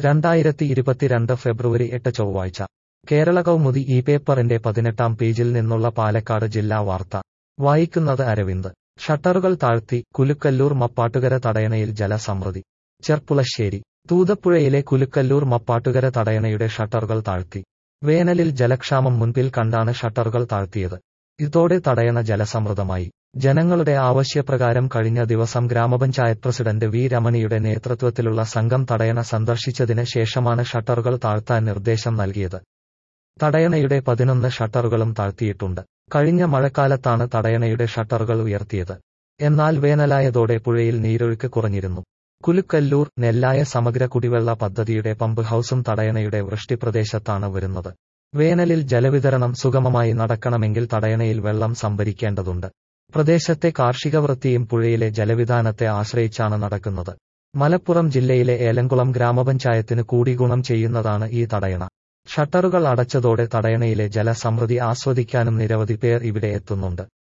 രണ്ടായിരത്തി ഇരുപത്തിരണ്ട് ഫെബ്രുവരി എട്ട് ചൊവ്വാഴ്ച കേരള കൗമുദി ഈ പേപ്പറിന്റെ പതിനെട്ടാം പേജിൽ നിന്നുള്ള പാലക്കാട് ജില്ലാ വാർത്ത വായിക്കുന്നത് അരവിന്ദ് ഷട്ടറുകൾ താഴ്ത്തി കുലുക്കല്ലൂർ മപ്പാട്ടുകര തടയണയിൽ ജലസമൃദ്ധി ചെർപ്പുളശ്ശേരി തൂതപ്പുഴയിലെ കുലുക്കല്ലൂർ മപ്പാട്ടുകര തടയണയുടെ ഷട്ടറുകൾ താഴ്ത്തി വേനലിൽ ജലക്ഷാമം മുൻപിൽ കണ്ടാണ് ഷട്ടറുകൾ താഴ്ത്തിയത് ഇതോടെ തടയണ ജലസമൃദ്ധമായി ജനങ്ങളുടെ ആവശ്യപ്രകാരം കഴിഞ്ഞ ദിവസം ഗ്രാമപഞ്ചായത്ത് പ്രസിഡന്റ് വി രമണിയുടെ നേതൃത്വത്തിലുള്ള സംഘം തടയണ സന്ദർശിച്ചതിന് ശേഷമാണ് ഷട്ടറുകൾ താഴ്ത്താൻ നിർദ്ദേശം നൽകിയത് തടയണയുടെ പതിനൊന്ന് ഷട്ടറുകളും താഴ്ത്തിയിട്ടുണ്ട് കഴിഞ്ഞ മഴക്കാലത്താണ് തടയണയുടെ ഷട്ടറുകൾ ഉയർത്തിയത് എന്നാൽ വേനലായതോടെ പുഴയിൽ നീരൊഴുക്ക് കുറഞ്ഞിരുന്നു കുലുക്കല്ലൂർ നെല്ലായ സമഗ്ര കുടിവെള്ള പദ്ധതിയുടെ പമ്പ് ഹൌസും തടയണയുടെ വൃഷ്ടിപ്രദേശത്താണ് വരുന്നത് വേനലിൽ ജലവിതരണം സുഗമമായി നടക്കണമെങ്കിൽ തടയണയിൽ വെള്ളം സംഭരിക്കേണ്ടതുണ്ട് പ്രദേശത്തെ കാർഷിക വൃത്തിയും പുഴയിലെ ജലവിധാനത്തെ ആശ്രയിച്ചാണ് നടക്കുന്നത് മലപ്പുറം ജില്ലയിലെ ഏലംകുളം ഗ്രാമപഞ്ചായത്തിന് കൂടി ഗുണം ചെയ്യുന്നതാണ് ഈ തടയണ ഷട്ടറുകൾ അടച്ചതോടെ തടയണയിലെ ജലസമൃദ്ധി ആസ്വദിക്കാനും നിരവധി പേർ ഇവിടെ എത്തുന്നുണ്ട്